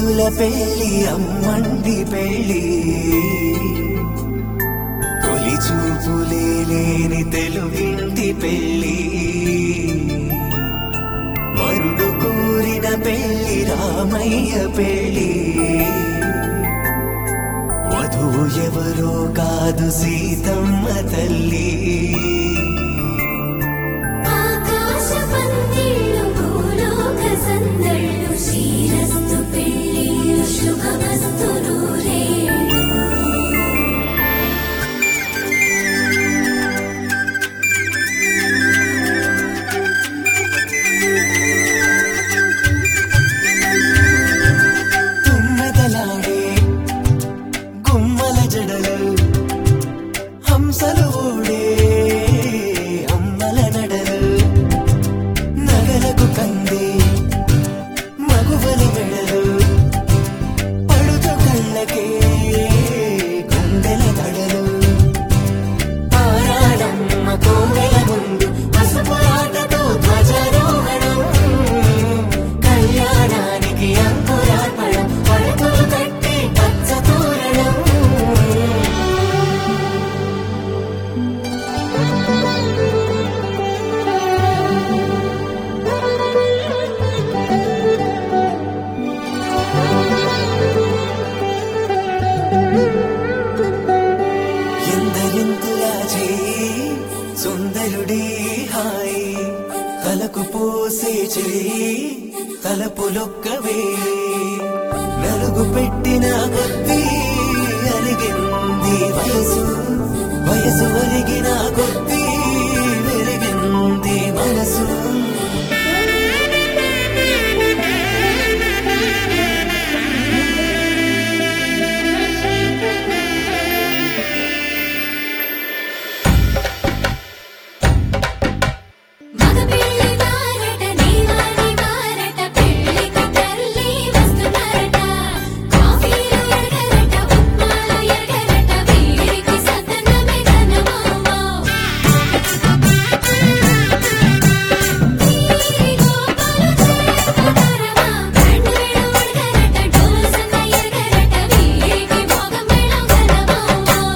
రోజుల పెళ్లి అమ్మండి పెళ్లి తొలి చూపులే లేని తెలుగింటి పెళ్లి వరుడు కోరిన పెళ్లి రామయ్య పెళ్లి వధువు ఎవరో కాదు సీతమ్మ తల్లి ఆకాశ పందిళ్ళు భూలోక సందళ్ళు శ్రీరస్తు పెళ్ళిళ్ళు శుభమస్తు నూరేళ్ళు తుమ్మెదలాడే గుమ్మల జడలు హంసలు ఊడే అమ్మల నడలు నగలకు కంది మగువల మెడలు పడుతు కళ్ళకే గుండెల తడలు ఆరాడమ్మ కోవెల ముందు పసుపు ఆటతో ధ్వజారోహణం కళ్యాణానికి అంకురార్పణం పడకలు కట్టి పచ్చ తోరణం ఎందరింతులా చేయి సుందరుడి హాయి తలకు పోసే చేయి తలపులొక్కవే నలుగు పెట్టిన కొద్దీ అరిగింది వయసు వయసు ఒరిగిన కొద్దీ వెలిగింది మనసు మగ పెళ్లి వారట నీవాని వారట పెళ్లికి తల్లి వస్తున్నారట కాఫీలు ఎరగరట ఉప్మాలు ఎరగరట వీరికి సదనమే ఘనమౌమౌ ఈ గోపాలు చేపదరమా బ్యాండ్ మేళం ఎరగరట డోలు సన్న ఎరగరట వీరికి మగ మేళం ఘనమౌమౌ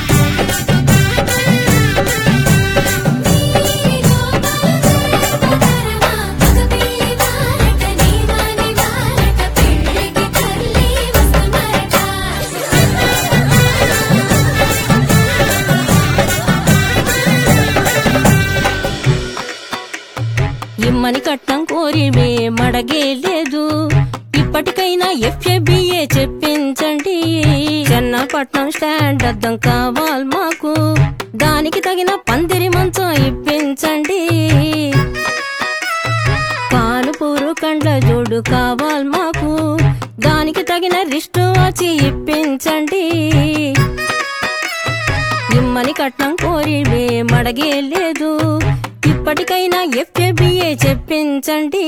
ఇమ్మని కట్నం కోరివే మడగే లేదు ఇప్పటికైనా ఎఫ్ఏబిఏ చెప్పించండి చెన్నపట్నం స్టాండ్ అద్దం కావాలి మాకు దానికి తగిన పందిరి మంచం ఇప్పించండి పానుపూరు కండ్ల జోడు కావాలి మాకు దానికి తగిన రిస్ట్ వచ్చి ఇప్పించండి ఇమ్మని కట్నం కోరివే మడగే లేదు ఇప్పటికైనా ఎఫ్ఏబిఏ చెప్పించండి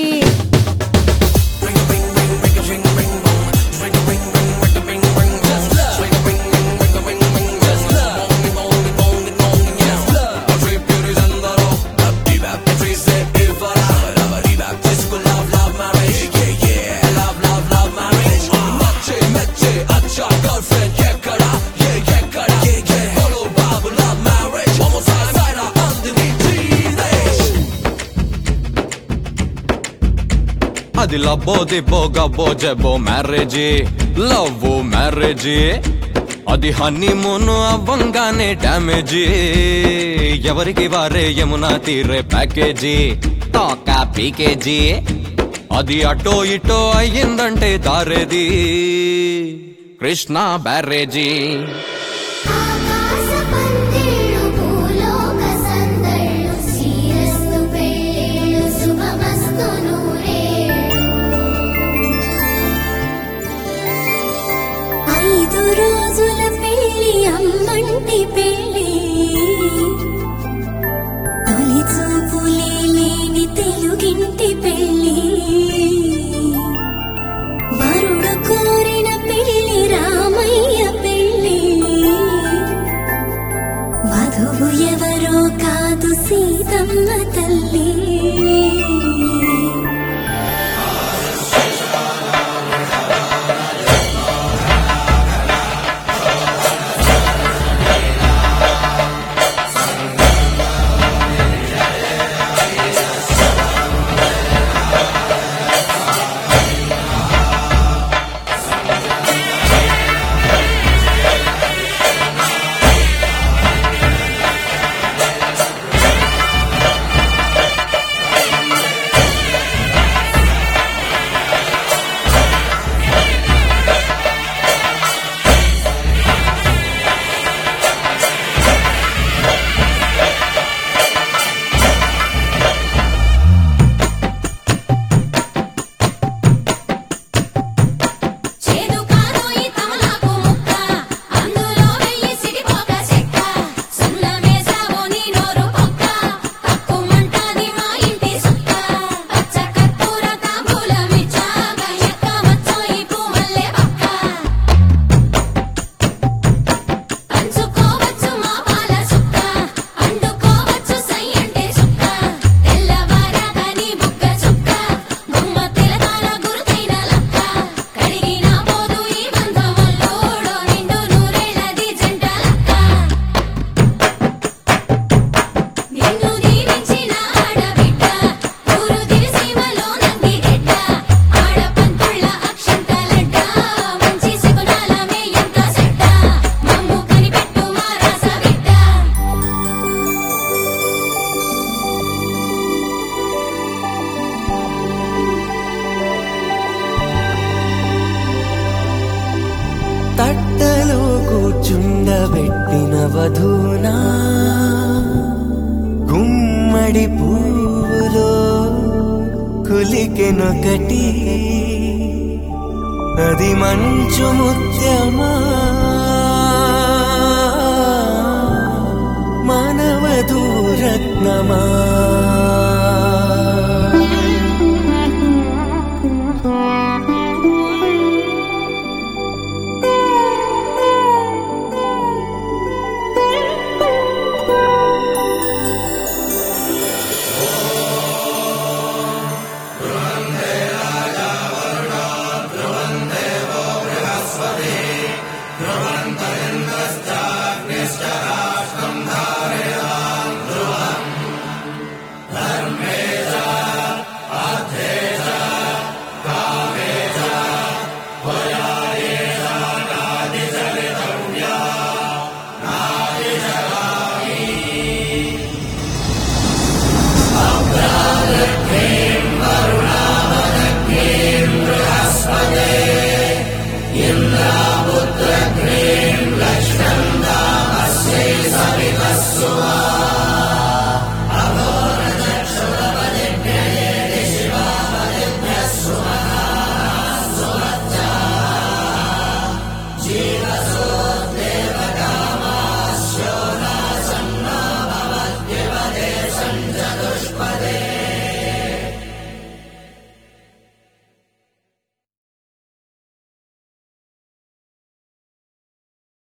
అది లబ్బో దిబ్బో గబ్బో జబ్బో మ్యారేజీ లవ్ మ్యారేజీ అది హనీమూన్ అవ్వంగానే డ్యామేజీ ఎవరికి వారే యమునా తీరే ప్యాకేజీ తాకా పీకేజీ అది అటో ఇటో అయ్యిందంటే దారేది కృష్ణ బ్యారేజీ ఆకాశ పందిళ్ళు భూలోక సందళ్ళు శ్రీరస్తు పెళ్ళిళ్ళు శుభమస్తు నూరేళ్ళు ఐదు రోజుల పెళ్లి అమ్మంటి పెళ్లి తొలి చూపులే లేని తెలుగింటి పెళ్లి వరుడు కోరిన పెళ్లి రామయ్య పెళ్లి వధువు ఎవరో కాదు సీతమ్మ తల్లి మధునా గుమ్మడి పువ్వులో కులికెనొకటి అది మంచు ముత్యమా మానవధూరత్నమా శ్రీమతే